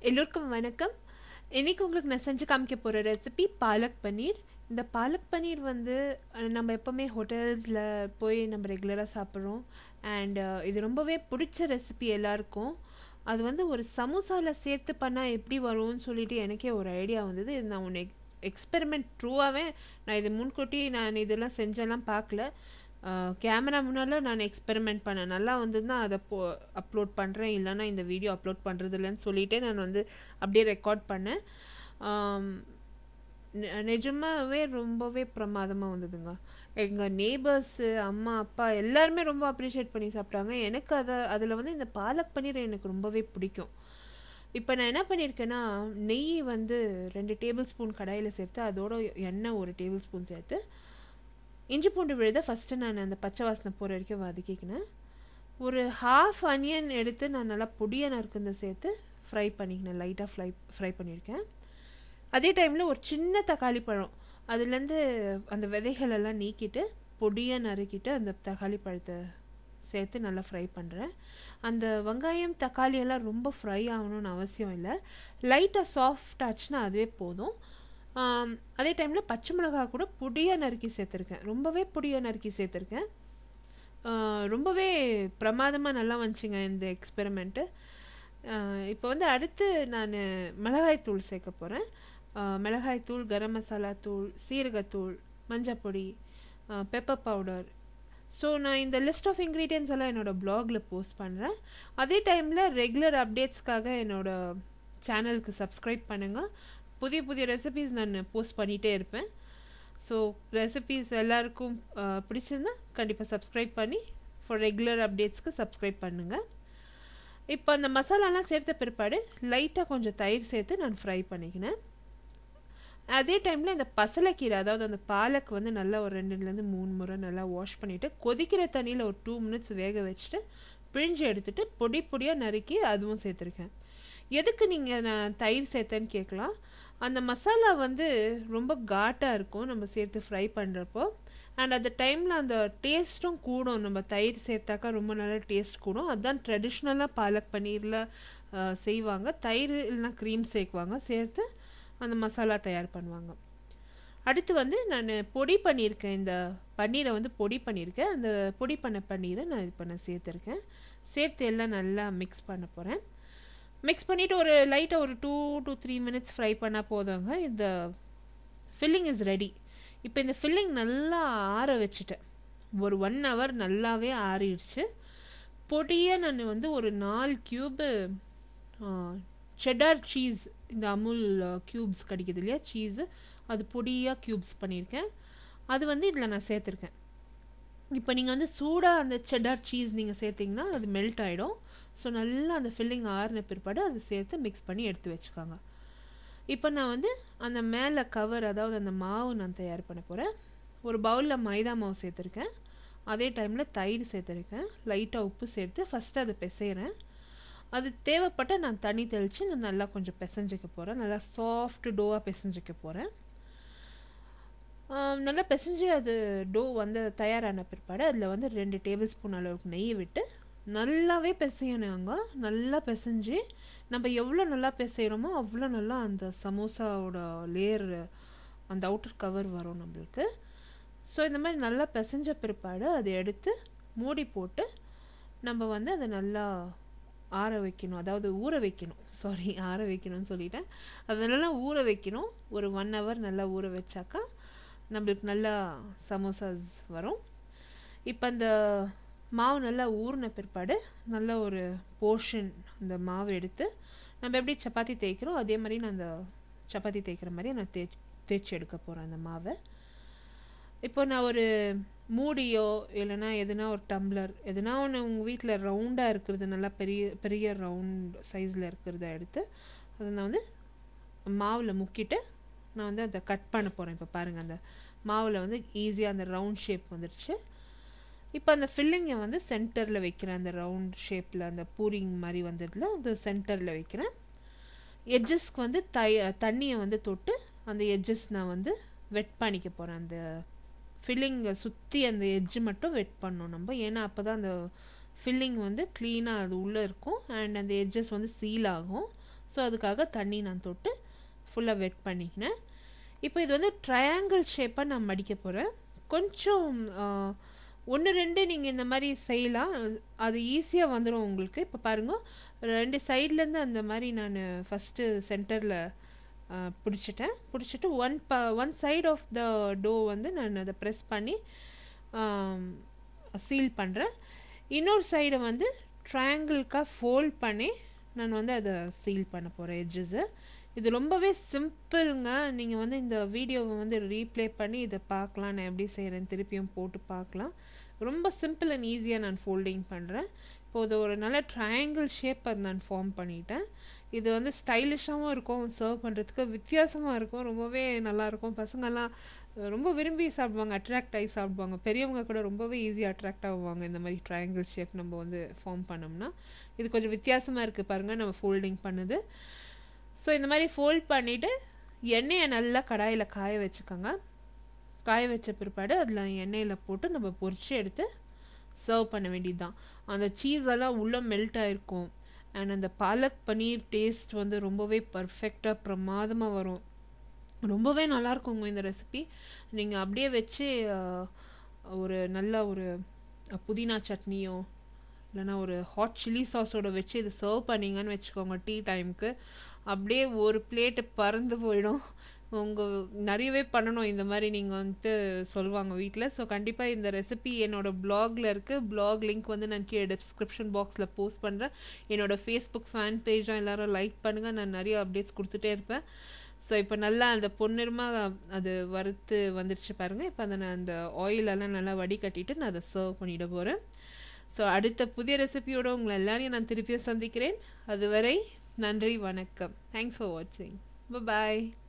எல்லோருக்கும் வணக்கம் இன்னைக்கு உங்களுக்கு நான் செஞ்சு காமிக்க போகிற ரெசிபி பாலக் பன்னீர் இந்த பாலக் பன்னீர் வந்து அஹ், நம்ம எப்போவுமே ஹோட்டல்ஸில் போய் நம்ம ரெகுலராக சாப்பிட்றோம் அண்ட் இது ரொம்பவே பிடிச்ச ரெசிபி எல்லாருக்கும் அது வந்து ஒரு சமோசாவில் சேர்த்து பண்ணால் எப்படி வரும்னு சொல்லிட்டு எனக்கே ஒரு ஐடியா வந்தது இது நான் ஒன்று எக்ஸ்பெரிமெண்ட் ட்ரூவாகவே நான் இது முன்கூட்டி நான் இதெல்லாம் செஞ்செல்லாம் பார்க்கல கேமரா முன்னால் நான் எக்ஸ்பெரிமெண்ட் பண்ணேன் நல்லா வந்ததுன்னா அதை போ அப்லோட் பண்ணுறேன் இல்லைன்னா இந்த வீடியோ அப்லோட் பண்ணுறது இல்லைன்னு சொல்லிட்டு நான் வந்து அப்படியே ரெக்கார்ட் பண்ணேன் ஆம், நெ- நிஜமாவே ரொம்பவே பிரமாதமாக வந்ததுங்க எங்கள் நெய்பர்ஸு அம்மா அப்பா எல்லாருமே ரொம்ப அப்ரிஷியேட் பண்ணி சாப்பிட்டாங்க எனக்கு அதை அதில் வந்து இந்த பாலக் பன்னீர் எனக்கு ரொம்பவே பிடிக்கும் இப்போ நான் என்ன பண்ணியிருக்கேன்னா நெய் வந்து ரெண்டு டேபிள் ஸ்பூன் கடாயில் சேர்த்து அதோட எண்ணெய் ஒரு டேபிள் ஸ்பூன் சேர்த்து இஞ்சி பூண்டு விழுத ஃபஸ்ட்டு நான் அந்த பச்சை வாசனை போகிற வரைக்கும் வதக்கிக்கினேன் ஒரு ஹாஃப் அனியன் எடுத்து நான் நல்லா பொடியை நறுக்குந்த சேர்த்து ஃப்ரை பண்ணிக்கினேன் லைட்டாக ஃப்ரை ஃப்ரை பண்ணியிருக்கேன் அதே டைமில் ஒரு சின்ன தக்காளி பழம் அதுலேருந்து அந்த விதைகள் எல்லாம் நீக்கிட்டு பொடியாக நறுக்கிட்டு அந்த தக்காளி பழத்தை சேர்த்து நல்லா ஃப்ரை பண்ணுறேன் அந்த வெங்காயம் தக்காளி எல்லாம் ரொம்ப ஃப்ரை ஆகணும்னு அவசியம் இல்லை லைட்டாக சாஃப்ட் ஆச்சுன்னா அதுவே போதும் ஆம், அதே டைமில் பச்சை மிளகாய் கூட பொடியாக நறுக்கி சேர்த்துருக்கேன் ரொம்பவே பொடியாக நறுக்கி சேர்த்துருக்கேன் ஆ, ரொம்பவே பிரமாதமாக நல்லா வந்துச்சுங்க இந்த எக்ஸ்பெரிமெண்ட்டு இப்போ வந்து அடுத்து நான் மிளகாய்த்தூள் சேர்க்க போகிறேன் மிளகாய்த்தூள் கரம் மசாலா தூள் சீரகத்தூள் மஞ்சப்பொடி பெப்பர் பவுடர் ஸோ நான் இந்த லிஸ்ட் ஆஃப் இன்க்ரீடியன்ஸ் எல்லாம் என்னோடய ப்ளாகில் போஸ்ட் பண்ணுறேன் அதே டைமில் ரெகுலர் அப்டேட்ஸ்க்காக என்னோட சேனலுக்கு சப்ஸ்கிரைப் பண்ணுங்கள் புதிய புதிய ரெசிபீஸ் நான் போஸ்ட் பண்ணிகிட்டே இருப்பேன் ஸோ ரெசிபீஸ் எல்லாருக்கும் அஹ், பிடிச்சிருந்தா கண்டிப்பாக சப்ஸ்கிரைப் பண்ணி ஃபார் ரெகுலர் அப்டேட்ஸ்க்கு சப்ஸ்கிரைப் பண்ணுங்கள் இப்போ அந்த மசாலாலாம் சேர்த்த பிற்பாடு லைட்டாக கொஞ்சம் தயிர் சேர்த்து நான் ஃப்ரை பண்ணிக்கினேன் அதே டைமில் இந்த பசலைக்கீரை அதாவது அந்த பாலக் வந்து நல்லா ஒரு ரெண்டுலேருந்து மூணு முறை நல்லா வாஷ் பண்ணிவிட்டு கொதிக்கிற தண்ணியில் ஒரு டூ மினிட்ஸ் வேக வச்சுட்டு பிழிஞ்சு எடுத்துட்டு பொடி பொடியாக நறுக்கி அதுவும் சேர்த்துருக்கேன் எதுக்கு நீங்கள் நான் தயிர் சேர்த்தேன்னு கேட்கலாம் அந்த மசாலா வந்து ரொம்ப காட்டாக இருக்கும் நம்ம சேர்த்து ஃப்ரை பண்ணுறப்போ அண்ட் அந்த டைமில் அந்த டேஸ்ட்டும் கூடும் நம்ம தயிர் சேர்த்தாக்கா ரொம்ப நல்லா டேஸ்ட் கூடும் அதுதான் ட்ரெடிஷ்னலாக பாலக் பன்னீரில் செய்வாங்க தயிர் இல்லைன்னா க்ரீம் சேர்க்குவாங்க சேர்த்து அந்த மசாலா தயார் பண்ணுவாங்க அடுத்து வந்து நான் பொடி பண்ணியிருக்கேன் இந்த பன்னீரை வந்து பொடி பண்ணியிருக்கேன் அந்த பொடி பண்ண பன்னீரை நான் இப்போ நான் சேர்த்துருக்கேன் சேர்த்து எல்லாம் நல்லா மிக்ஸ் பண்ண போகிறேன் மிக்ஸ் பண்ணிவிட்டு ஒரு லைட்டாக ஒரு two to three minutes fry பண்ணால் போதுங்க இந்த ஃபில்லிங் இஸ் ரெடி இப்போ இந்த ஃபில்லிங் நல்லா ஆற வச்சுட்டேன் ஒரு ஒன் ஹவர் நல்லாவே ஆறிடுச்சு பொடியாக நான் வந்து ஒரு நாலு க்யூபு செடார் சீஸ் இந்த அமுல் க்யூப்ஸ் கிடைக்குது இல்லையா சீஸு அது பொடியாக க்யூப்ஸ் பண்ணியிருக்கேன் அது வந்து இதில் நான் சேர்த்துருக்கேன் இப்போ நீங்கள் வந்து சூடாக அந்த செடார் சீஸ் நீங்கள் சேர்த்திங்கன்னா அது மெல்ட் ஆகிடும் ஸோ நல்லா அந்த ஃபில்லிங் ஆறின பிற்பாடு அதை சேர்த்து மிக்ஸ் பண்ணி எடுத்து வச்சுக்கோங்க இப்போ நான் வந்து அந்த மேலே கவர் அதாவது அந்த மாவு நான் தயார் பண்ண போகிறேன் ஒரு பவுலில் மைதா மாவு சேர்த்துருக்கேன் அதே டைமில் தயிர் சேர்த்துருக்கேன் லைட்டாக உப்பு சேர்த்து ஃபஸ்ட்டு அதை பிசைகிறேன் அது தேவைப்பட்ட நான் தண்ணி தெளித்து நான் நல்லா கொஞ்சம் பிசைஞ்சிக்க போகிறேன் நல்லா சாஃப்ட் டோவாக பிசைஞ்சிக்க போகிறேன் ஆம், நல்லா பிசைஞ்சு அது டோ வந்து தயாரான பிற்பாடு அதில் வந்து ரெண்டு டேபிள் ஸ்பூன் அளவுக்கு நெய் விட்டு நல்லாவே பிசையணுங்க நல்லா பிசைஞ்சு நம்ம எவ்வளோ நல்லா பிசைகிறோமோ அவ்வளோ நல்லா அந்த சமோசாவோட லேயர் அந்த அவுட்டர் கவர் வரும் நம்மளுக்கு ஸோ இந்த மாதிரி நல்லா பிசைஞ்ச பிற்பாடு அதை எடுத்து மூடி போட்டு நம்ம வந்து அதை நல்லா ஆற வைக்கணும் அதாவது ஊற வைக்கணும் சாரி ஆற வைக்கணும்னு சொல்லிட்டேன் அதை நல்லா ஊற வைக்கணும் ஒரு ஒன் ஹவர் நல்லா ஊற வச்சாக்கா நம்மளுக்கு நல்லா சமோசாஸ் வரும் இப்போ அந்த மாவு நல்லா ஊறின பிற்பாடு நல்ல ஒரு போர்ஷன் அந்த மாவு எடுத்து நம்ம எப்படி சப்பாத்தி தேய்க்கிறோம் அதே மாதிரி நான் அந்த சப்பாத்தி தேய்க்கிற மாதிரி நான் தே தேய்ச்சி எடுக்க போகிறேன் அந்த மாவை இப்போ நான் ஒரு மூடியோ இல்லைன்னா எதுனா ஒரு டம்ளர் எதுனா ஒன்று உங்கள் வீட்டில் ரவுண்டாக இருக்கிறது நல்லா பெரிய பெரிய ரவுண்ட் சைஸில் இருக்கிறத எடுத்து அதை நான் வந்து மாவில் முக்கிட்டு நான் வந்து அதை கட் பண்ண போகிறேன் இப்போ பாருங்கள் அந்த மாவில் வந்து ஈஸியாக அந்த ரவுண்ட் ஷேப் வந்துடுச்சு இப்போ அந்த ஃபில்லிங்கை வந்து சென்டரில் வைக்கிறேன் அந்த ரவுண்ட் ஷேப்பில் அந்த பூரிங் மாதிரி வந்ததில் அந்த சென்டரில் வைக்கிறேன் எட்ஜஸ்க்கு வந்து தை தண்ணியை வந்து தொட்டு அந்த எட்ஜஸ் நான் வந்து வெட் பண்ணிக்க போகிறேன் அந்த ஃபில்லிங்கை சுற்றி அந்த எட்ஜு மட்டும் வெட் பண்ணணும் நம்ம ஏன்னா அப்போ தான் அந்த ஃபில்லிங் வந்து க்ளீனாக அது உள்ளே இருக்கும் அண்ட் அந்த எட்ஜஸ் வந்து சீல் ஆகும் ஸோ அதுக்காக தண்ணி நான் தொட்டு ஃபுல்லாக வெட் பண்ணிக்கினேன் இப்போ இது வந்து ட்ரையாங்கிள் ஷேப்பாக நான் மடிக்க போகிறேன் கொஞ்சம் ஒன்று ரெண்டு நீங்கள் இந்த மாதிரி செய்யலாம் அது ஈஸியாக வந்துடும் உங்களுக்கு இப்போ பாருங்கள் ரெண்டு சைட்லேருந்து அந்த மாதிரி நான் ஃபஸ்ட்டு சென்டரில் பிடிச்சிட்டேன் பிடிச்சிட்டு ஒன் ப one side of the dough வந்து நான் அதை ப்ரெஸ் பண்ணி சீல் பண்ணுறேன் இன்னொரு சைடை வந்து ட்ரையாங்கிள்காக ஃபோல்ட் பண்ணி நான் வந்து அதை சீல் பண்ண போகிறேன் எட்ஜஸை இது ரொம்பவே சிம்பிளுங்க நீங்கள் வந்து இந்த வீடியோவை வந்து ரீப்ளே பண்ணி இதை பார்க்கலாம் நான் எப்படி செய்கிறேன் திருப்பியும் போட்டு பார்க்கலாம் ரொம்ப சிம்பிள் அண்ட் ஈஸியாக நான் ஃபோல்டிங் பண்ணுறேன் இப்போது ஒரு நல்ல ட்ரையாங்கிள் ஷேப் அது நான் ஃபார்ம் பண்ணிட்டேன் இது வந்து ஸ்டைலிஷாகவும் இருக்கும் சர்வ் பண்ணுறதுக்கு வித்தியாசமாக இருக்கும் ரொம்பவே நல்லாயிருக்கும் பசங்கள்லாம் ரொம்ப விரும்பி சாப்பிடுவாங்க அட்ராக்ட் ஆகி சாப்பிடுவாங்க பெரியவங்க கூட ரொம்பவே ஈஸியாக அட்ராக்ட் ஆகுவாங்க இந்த மாதிரி ட்ரையாங்கிள் ஷேப் நம்ம வந்து ஃபார்ம் பண்ணோம்னா இது கொஞ்சம் வித்தியாசமாக இருக்குது பாருங்கள் நம்ம ஃபோல்டிங் பண்ணுது ஸோ இந்த மாதிரி ஃபோல்ட் பண்ணிவிட்டு எண்ணெயை நல்லா கடாயில் காய வச்சுக்கோங்க காய வச்ச பிற்பாடு அதில் எண்ணெயில் போட்டு நம்ம பொரிச்சு எடுத்து சர்வ் பண்ண வேண்டியது தான் அந்த சீஸ் எல்லாம் உள்ளே மெல்ட் ஆகிருக்கும் அண்ட் அந்த பாலக் பன்னீர் டேஸ்ட் வந்து ரொம்பவே பர்ஃபெக்டாக பிரமாதமாக வரும் ரொம்பவே நல்லாயிருக்குங்க இந்த ரெசிபி நீங்கள் அப்படியே வச்சு ஒரு நல்ல ஒரு புதினா சட்னியோ இல்லைனா ஒரு ஹாட் சில்லி சாஸோட வச்சு இது சர்வ் பண்ணிங்கன்னு வச்சுக்கோங்க டீ டைமுக்கு அப்படியே ஒரு பிளேட்டு பறந்து போயிடும் உங்கள் நிறையவே பண்ணணும் இந்த மாதிரி நீங்கள் வந்துட்டு சொல்லுவாங்க வீட்டில் ஸோ கண்டிப்பாக இந்த ரெசிபி என்னோடய ப்ளாகில் இருக்குது ப்ளாக் லிங்க் வந்து நான் கீழே டிஸ்கிரிப்ஷன் பாக்ஸில் போஸ்ட் பண்ணுறேன் என்னோடய ஃபேஸ்புக் ஃபேன் பேஜாக எல்லோரும் லைக் பண்ணுங்கள் நான் நிறைய அப்டேட்ஸ் கொடுத்துட்டே இருப்பேன் ஸோ இப்போ நல்லா அந்த பொன்னிறமாக அது வறுத்து வந்துடுச்சு பாருங்கள் இப்போ அதை நான் அந்த ஆயிலெல்லாம் நல்லா வடிகட்டிட்டு நான் அதை சர்வ் பண்ணிட போகிறேன் ஸோ அடுத்த புதிய ரெசிபியோட உங்களை எல்லாரையும் நான் திருப்பியும் சந்திக்கிறேன் அதுவரை நன்றி வணக்கம் தேங்க்ஸ் ஃபார் வாட்சிங் பாய்